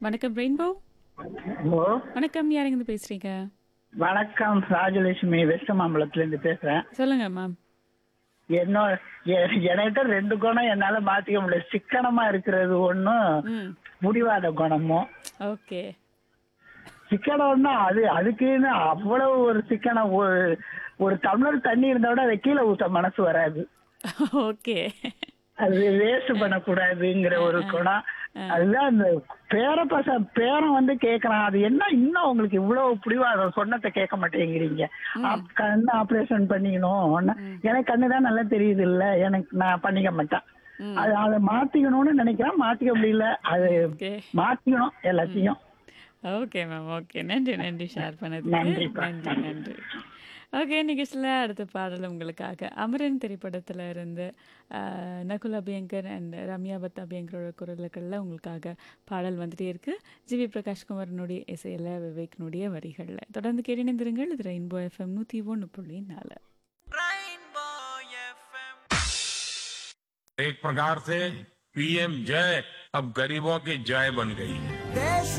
வணக்கம் rainbow hello வணக்கம் யாருங்க பேசுறீங்க வணக்கம் ராஜலட்சுமி வெஸ்ட் மாம்பலத்துல இருந்து பேசுறேன் சொல்லுங்க மேம் என்னோட எ- என்கிட்ட ரெண்டு குணம் என்னால மாத்திக்க முடியல சிக்கனமா இருக்கிறது ஒண்ணும் ம் புடிவாத குணமும் ஓகே சிக்கனம்னா அது அதுக்குன்னு அவ்வளவு ஒரு சிக்கனம் ஒரு ஒரு டம்ளர் தண்ணி இருந்தா விட அதை கீழே ஊத்த மனசு வராது ஓகே அது வேஸ்ட் பண்ணக்கூடாதுங்கிற ஒரு குணம் அதுதான் அந்த பேர பச பேரன் வந்து கேக்குறான் அது என்ன இன்னும் உங்களுக்கு இவ்வளவு பிடிவாதம் சொன்னதை கேட்க மாட்டேங்கிறீங்க ஆப்- கண்ணு ஆபரேஷன் பண்ணிக்கணும் ஒண்ணு- எனக்கு கண்ணு தான் நல்லா தெரியுது இல்ல எனக்கு நான் பண்ணிக்க மாட்டேன் ம். அது அதை மாத்திக்கணும்னு நினைக்கிறேன் மாத்திக்க முடியல அது ஓகே மாத்திக்கணும் எல்லாத்தையும் ஓகே மேம் ஓகே நன்றி நன்றி ஷேர் பண்ணதுக்கு நன்றிப்பா. நன்றி நன்றி ஓகே நிகழ்ச்சியில் அடுத்த பாடல் உங்களுக்காக அமரன் திரைப்படத்தில் இருந்து ஆஹ், நகுல் அபியங்கர் அண்ட் ரம்யா பத் அபியங்கரோட குரல்களில் உங்களுக்காக பாடல் வந்துட்டே இருக்கு ஜிவி பிரகாஷ்குமாரனுடைய இசையில் விவேக்னுடைய வரிகளில் தொடர்ந்து கேட்டிணைந்திருங்கள் இது ரெயின்போ எஃப்எம் நூற்றி ஒன்று புள்ளி நாலு एक प्रकार से पीएम जय अब गरीबों की जय बन गई है देश